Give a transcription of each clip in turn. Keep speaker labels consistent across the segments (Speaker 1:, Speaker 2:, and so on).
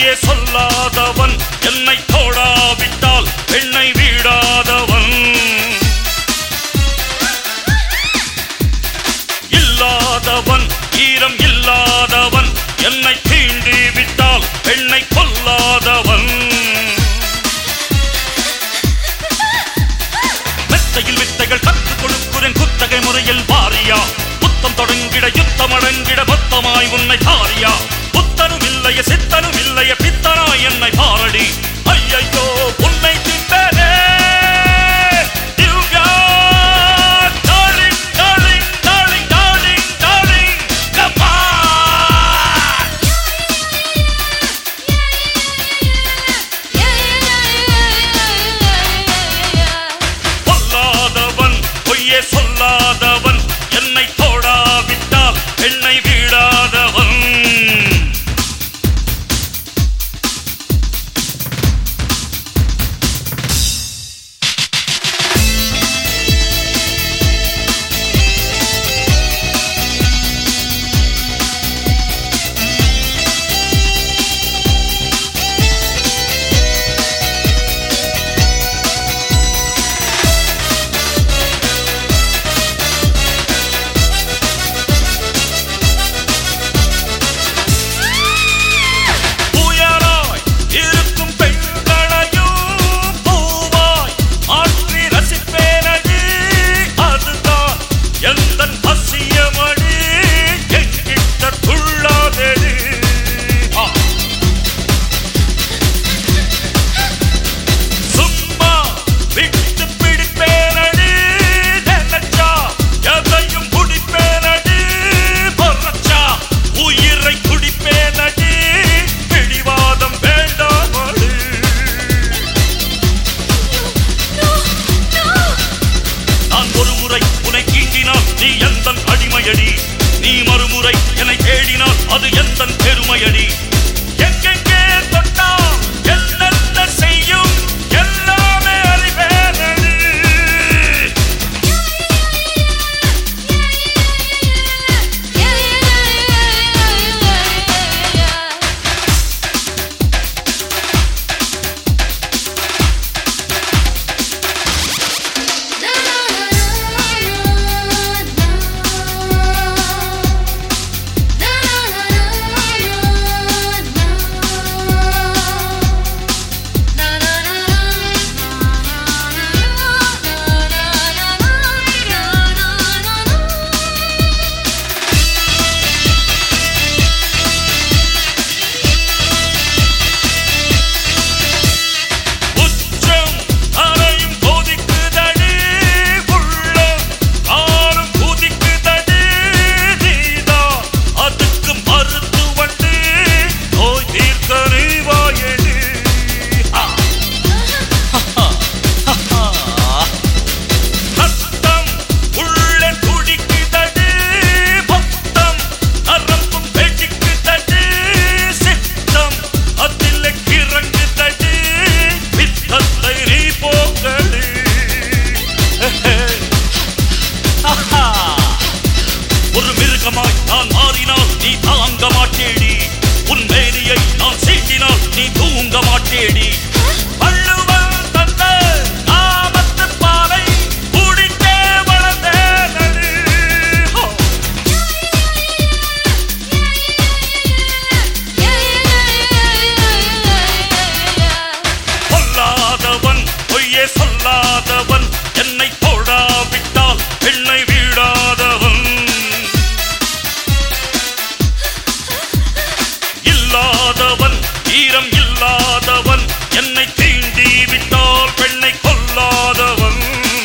Speaker 1: பொய்யே சொல்லாதவன் என்னை தோடாவிட்டால் பெண்ணை வீடாதவன் இல்லாதவன் ஈரம் இல்லாதவன் என்னை தீண்டி விட்டால் பெண்ணை கொல்லாதவன் மெத்தையில் வித்தைகள் கற்றுக் கொடுக்குறேன் குத்தகை முறையில் வாரியா புத்தம் தொடங்கிட யுத்தம் அடங்கிட மொத்தமாய் உன்னை தாரியா புத்தனும் இல்லைய சித்தனும் இல்லைய பித்தனாய் என்னை பாரடி ஐயையோ உன்னை திட்டனே Divya darling, darling, darling, darling, darling, come on. பொல்லாதவன் பொய்யே சொல்லாதவன் என்னை தோடாவிட்டால் என்னை வீடாதவன் புயலாய் இருக்கும் பெண்களையும் பூவாய் மாற்றி ரசிப்பேனடி அதுதான் எந்தன் பசியமடி எங்கிட்ட துள்ளாதடி ஆ. சும்மா விட்டு பிடிப்பேனடி நினைச்சா எதையும் குடிப்பேனடி பொறச்சா உயிரை குடிப்பேனடி பிடிவாதம் வேண்டாமடி நான் ஒரு முறை உன்னை கீண்டினால் நீ எந்த அடிமையடி நீ மறுமுறை என்னை தேடினால் அது எந்த பெருமையடி எங்கெங்கே தொட்டா என்னென்ன செய்யும் எல்லாமே அறிவேனடி உச்சம் அறையும் கொதிக்குதடி உள்ளம் ஆளும் குதிக்குதடி நீதான் அதுக்கு மருத்துவண்டி நோய் தீர்க்க நீ வாயடி ஆ. ரத்தம் உள்ளே துடிக்குதடி மொத்தம் நரம்பும் வெடிக்குதடி சித்தம் அதில் கிறங்குதடி பித்தத்தை நீ போக்கடி ஒரு மிருகமாய் நான் மாறினால் நீ தாங்க மாட்டேடி உன் மேனியை நான் சீட்டினால் நீ தூங்க மாட்டேடி வள்ளுவன் தந்த காமத்து பாலை குடித்தே வளர்ந்தேனடி. ஹோ. பொல்லாதவன் பொய்யே சொல்லாதவன் என்னை தோடாவிட்டால் பெண்ணை வீடாதவன் இல்லாதவன் ஈரம் இல்லாதவன் என்னை தீண்டி விட்டால் பெண்ணை கொல்லாதவன்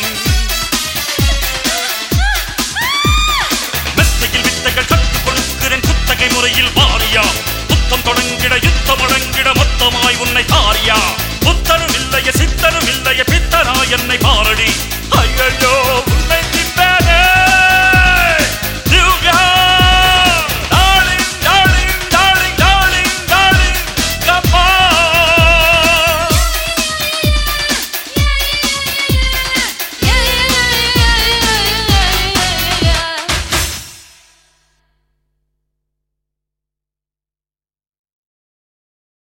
Speaker 1: மெத்தையில் வித்தைகள் கற்றுக் கொடுக்கிறேன் குத்தகை முறையில் வாரியா புத்தம் தொடங்கிட யுத்தம் அடங்கிட மொத்தமாய் உன்னை தாரியா புத்தனும் இல்லைய சித்தனும் இல்லைய பித்தனா என்னை பாரடி ஐயோ